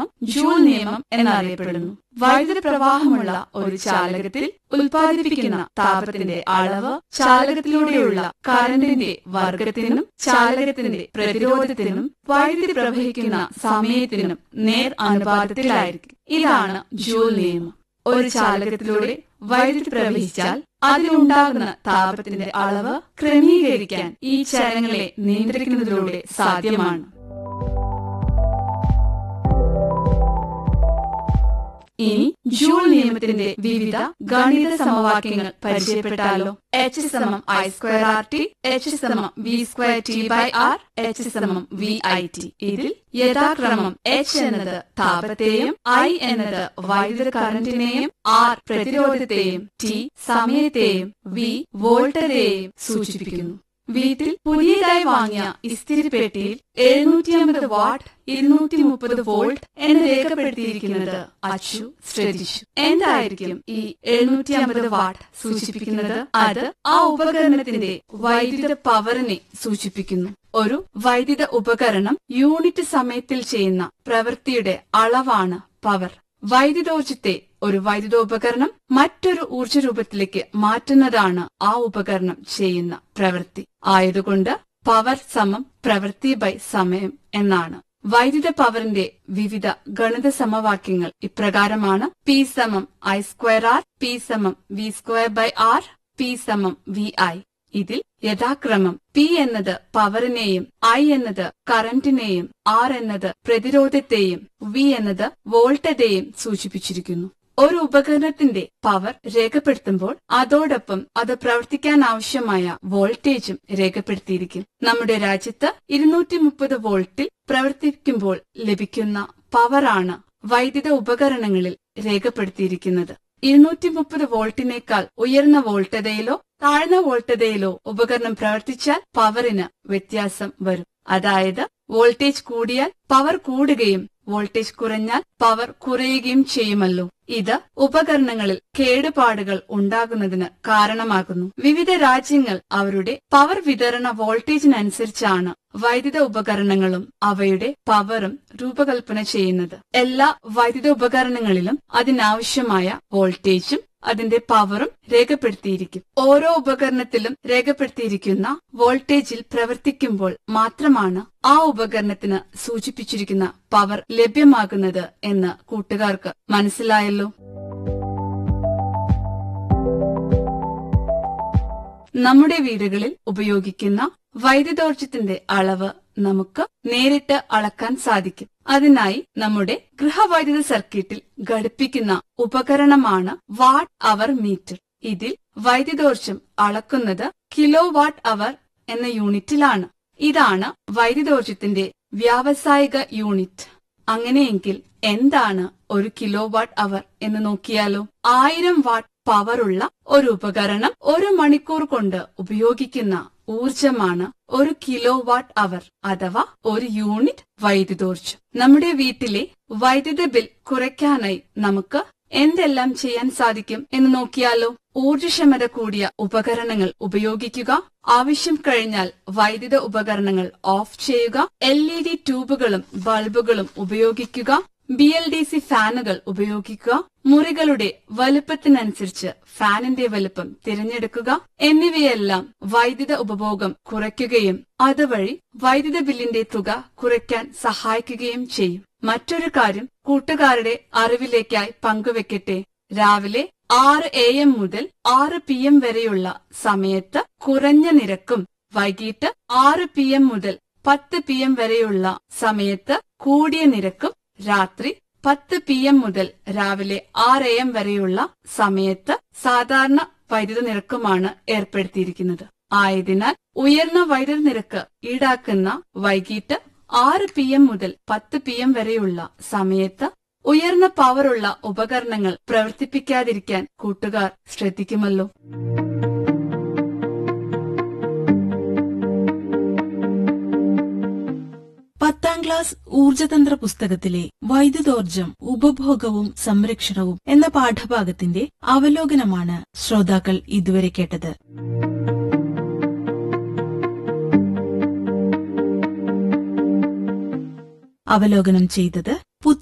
നിയമം ജൂൾ നിയമം എന്നറിയപ്പെടുന്നു വൈദ്യുത പ്രവാഹമുള്ള ഒരു ചാലകത്തിൽ ഉൽപ്പാദിപ്പിക്കുന്ന താപത്തിന്റെ അളവ് ചാലകത്തിലൂടെയുള്ള കറന്റിന്റെ വർഗത്തിനും ചാലകത്തിന്റെ പ്രതിരോധത്തിനും വൈദ്യുതി പ്രവഹിക്കുന്ന സമയത്തിനും നേർ അനുപാതത്തിലായിരിക്കും ഇതാണ് ജൂൾ നിയമം ഒരു ചാലകത്തിലൂടെ വൈദ്യുതി പ്രവഹിച്ചാൽ അതിലുണ്ടാകുന്ന താപത്തിന്റെ അളവ് ക്രമീകരിക്കാൻ ഈ ചലനങ്ങളെ നിയന്ത്രിക്കുന്നതിലൂടെ സാധ്യമാണ് ഇനി ജൂൾ നിയമത്തിന്റെ വിവിധ ഗണിത സമവാക്യങ്ങൾ പരിചയപ്പെട്ടാലോ എച്ച് സമം I square R T H സമം V square T by R H സമം വി ഐ ടി ഇതിൽ യഥാക്രമം എച്ച് എന്നത് താപത്തെയും ഐ എന്നത് വൈദ്യുത കറന്റിനെയും ആർ പ്രതിരോധത്തെയും ടി സമയത്തെയും വി വോൾട്ടതയെയും സൂചിപ്പിക്കുന്നു വീട്ടിൽ പുതിയതായി വാങ്ങിയ ഇസ്തിരിപ്പെട്ടിയിൽ എഴുന്നൂറ്റി അമ്പത് വാട്ട് ഇരുന്നൂറ്റി മുപ്പത് വോൾട്ട് എന്ന് രേഖപ്പെടുത്തിയിരിക്കുന്നത് അച്ചു ശ്രദ്ധിച്ചു എന്തായിരിക്കും ഈ എഴുന്നൂറ്റി അമ്പത് വാട്ട് സൂചിപ്പിക്കുന്നത് അത് ആ ഉപകരണത്തിന്റെ വൈദ്യുത പവറിനെ സൂചിപ്പിക്കുന്നു ഒരു വൈദ്യുത ഉപകരണം യൂണിറ്റ് സമയത്തിൽ ചെയ്യുന്ന പ്രവൃത്തിയുടെ അളവാണ് പവർ വൈദ്യുതോർജത്തെ ഒരു വൈദ്യുതോപകരണം മറ്റൊരു ഊർജ രൂപത്തിലേക്ക് മാറ്റുന്നതാണ് ആ ഉപകരണം ചെയ്യുന്ന പ്രവൃത്തി ആയതുകൊണ്ട് പവർ സമം പ്രവൃത്തി ബൈ സമയം എന്നാണ് വൈദ്യുത പവറിന്റെ വിവിധ ഗണിത സമവാക്യങ്ങൾ ഇപ്രകാരമാണ് പി സമം ഐ സ്ക്വയർ ആർ പി സമം V square by R P സമം വി ഐ ഇതിൽ യഥാക്രമം പി എന്നത് പവറിനെയും ഐ എന്നത് കറന്റിനെയും ആർ എന്നത് പ്രതിരോധത്തെയും വി എന്നത് വോൾട്ടതയെയും സൂചിപ്പിച്ചിരിക്കുന്നു ഒരു ഉപകരണത്തിന്റെ പവർ രേഖപ്പെടുത്തുമ്പോൾ അതോടൊപ്പം അത് പ്രവർത്തിക്കാൻ ആവശ്യമായ വോൾട്ടേജും രേഖപ്പെടുത്തിയിരിക്കും നമ്മുടെ രാജ്യത്ത് ഇരുന്നൂറ്റി മുപ്പത് വോൾട്ടിൽ പ്രവർത്തിക്കുമ്പോൾ ലഭിക്കുന്ന പവറാണ് വൈദ്യുത ഉപകരണങ്ങളിൽ രേഖപ്പെടുത്തിയിരിക്കുന്നത് ഇരുന്നൂറ്റി മുപ്പത് വോൾട്ടിനേക്കാൾ ഉയർന്ന വോൾട്ടതയിലോ താഴ്ന്ന വോൾട്ടതയിലോ ഉപകരണം പ്രവർത്തിച്ചാൽ പവറിന് വ്യത്യാസം വരും അതായത് വോൾട്ടേജ് കൂടിയാൽ പവർ കൂടുകയും വോൾട്ടേജ് കുറഞ്ഞാൽ പവർ കുറയുകയും ചെയ്യുമല്ലോ ഇത് ഉപകരണങ്ങളിൽ കേടുപാടുകൾ ഉണ്ടാകുന്നതിന് കാരണമാകുന്നു വിവിധ രാജ്യങ്ങൾ അവരുടെ പവർ വിതരണ വോൾട്ടേജിനനുസരിച്ചാണ് വൈദ്യുത ഉപകരണങ്ങളും അവയുടെ പവറും രൂപകൽപ്പന ചെയ്യുന്നത് എല്ലാ വൈദ്യുത ഉപകരണങ്ങളിലും അതിനാവശ്യമായ വോൾട്ടേജും അതിന്റെ പവറും രേഖപ്പെടുത്തിയിരിക്കും ഓരോ ഉപകരണത്തിലും രേഖപ്പെടുത്തിയിരിക്കുന്ന വോൾട്ടേജിൽ പ്രവർത്തിക്കുമ്പോൾ മാത്രമാണ് ആ ഉപകരണത്തിന് സൂചിപ്പിച്ചിരിക്കുന്ന പവർ ലഭ്യമാകുന്നത് എന്ന് കൂട്ടുകാർക്ക് മനസ്സിലായല്ലോ നമ്മുടെ വീടുകളിൽ ഉപയോഗിക്കുന്ന വൈദ്യുതോർജത്തിന്റെ അളവ് നമുക്ക് നേരിട്ട് അളക്കാൻ സാധിക്കും അതിനായി നമ്മുടെ ഗൃഹവൈദ്യുത സർക്യൂട്ടിൽ ഘടിപ്പിക്കുന്ന ഉപകരണമാണ് വാട്ട് അവർ മീറ്റർ ഇതിൽ വൈദ്യുതോർജം അളക്കുന്നത് കിലോ വാട്ട് അവർ എന്ന യൂണിറ്റിലാണ് ഇതാണ് വൈദ്യുതോർജത്തിന്റെ വ്യാവസായിക യൂണിറ്റ് അങ്ങനെയെങ്കിൽ എന്താണ് ഒരു കിലോ വാട്ട് അവർ എന്ന് നോക്കിയാലോ ആയിരം വാട്ട് പവറുള്ള ഒരു ഉപകരണം ഒരു മണിക്കൂർ കൊണ്ട് ഉപയോഗിക്കുന്ന ഊർജമാണ് ഒരു കിലോ വാട്ട് അവർ അഥവാ ഒരു യൂണിറ്റ് വൈദ്യുതോർജം നമ്മുടെ വീട്ടിലെ വൈദ്യുത ബിൽ കുറയ്ക്കാനായി നമുക്ക് എന്തെല്ലാം ചെയ്യാൻ സാധിക്കും എന്ന് നോക്കിയാലോ ഊർജക്ഷമത കൂടിയ ഉപകരണങ്ങൾ ഉപയോഗിക്കുക ആവശ്യം കഴിഞ്ഞാൽ വൈദ്യുത ഉപകരണങ്ങൾ ഓഫ് ചെയ്യുക എൽ ഇ ഡി ട്യൂബുകളും ബൾബുകളും ഉപയോഗിക്കുക ബി എൽ ഡി സി ഫാനുകൾ ഉപയോഗിക്കുക മുറികളുടെ വലുപ്പത്തിനനുസരിച്ച് ഫാനിന്റെ വലുപ്പം തിരഞ്ഞെടുക്കുക എന്നിവയെല്ലാം വൈദ്യുത ഉപഭോഗം കുറയ്ക്കുകയും അതുവഴി വൈദ്യുത ബില്ലിന്റെ തുക കുറയ്ക്കാൻ സഹായിക്കുകയും ചെയ്യും മറ്റൊരു കാര്യം കൂട്ടുകാരുടെ അറിവിലേക്കായി പങ്കുവെക്കട്ടെ രാവിലെ ആറ് എ എം മുതൽ ആറ് പി എം വരെയുള്ള സമയത്ത് കുറഞ്ഞ നിരക്കും വൈകിട്ട് ആറ് പി എം മുതൽ പത്ത് പി എം വരെയുള്ള സമയത്ത് കൂടിയ നിരക്കും രാത്രി പത്ത് പി എം മുതൽ രാവിലെ ആറ് എം വരെയുള്ള സമയത്ത് സാധാരണ വൈദ്യുത നിരക്കുമാണ് ഏർപ്പെടുത്തിയിരിക്കുന്നത് ആയതിനാൽ ഉയർന്ന വൈദ്യുത നിരക്ക് ഈടാക്കുന്ന വൈകിട്ട് ആറ് പി എം മുതൽ പത്ത് പി എം വരെയുള്ള സമയത്ത് ഉയർന്ന പവറുള്ള ഉപകരണങ്ങൾ പ്രവർത്തിപ്പിക്കാതിരിക്കാൻ കൂട്ടുകാർ ശ്രദ്ധിക്കുമല്ലോ പത്താം ക്ലാസ് ഊർജതന്ത്ര പുസ്തകത്തിലെ വൈദ്യുതോർജം ഉപഭോഗവും സംരക്ഷണവും എന്ന പാഠഭാഗത്തിന്റെ അവലോകനമാണ് ശ്രോതാക്കൾ ഇതുവരെ കേട്ടത് അവലോകനം ചെയ്തത്